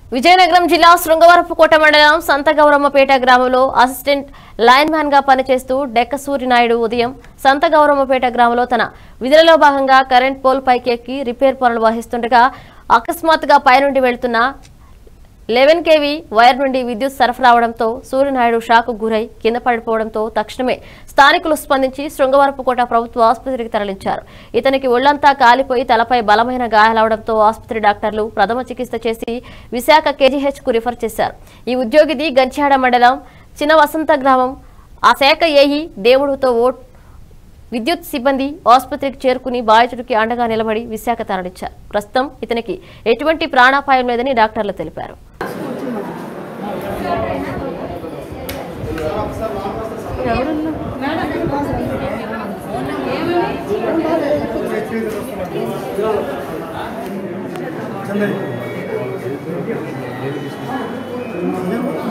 విజయనగరం జిల్లా శృంగవరపుకోట మండలం సంత గౌరమ్మపేట గ్రామంలో అసిస్టెంట్ లైన్ మ్యాన్ గా పనిచేస్తూ డెక్క సూర్యనాయుడు ఉదయం సంత గౌరమ్మపేట గ్రామంలో తన విధులలో భాగంగా కరెంట్ పోల్ పైకి ఎక్కి రిపేర్ పనులు వహిస్తుండగా అకస్మాత్తుగా పైనుండి వెళ్తున్న లెవెన్ కేవీ వైర్ నుండి విద్యుత్ సరఫరా అవడంతో సూర్యనాయుడు షాకు గురై కింద పడిపోవడంతో తక్షణమే స్థానికులు స్పందించి శృంగవరపుకోట ప్రభుత్వ ఆసుపత్రికి తరలించారు ఇతనికి ఒళ్లంతా కాలిపోయి తలపై బలమైన గాయాలవడంతో ఆసుపత్రి డాక్టర్లు ప్రథమ చికిత్స చేసి విశాఖ కేజీహెచ్ కు రిఫర్ చేశారు ఈ ఉద్యోగిది గంచాడ మండలం చిన్న వసంత గ్రామం ఆ శాఖ ఏఈ దేవుడితో ఓట్ విద్యుత్ సిబ్బంది ఆసుపత్రికి చేరుకుని బాధితుడికి అండగా నిలబడి విశాఖ తరలించారు ప్రస్తుతం ఇతనికి ఎటువంటి ప్రాణాపాయం లేదని డాక్టర్లు తెలిపారు చెన్నై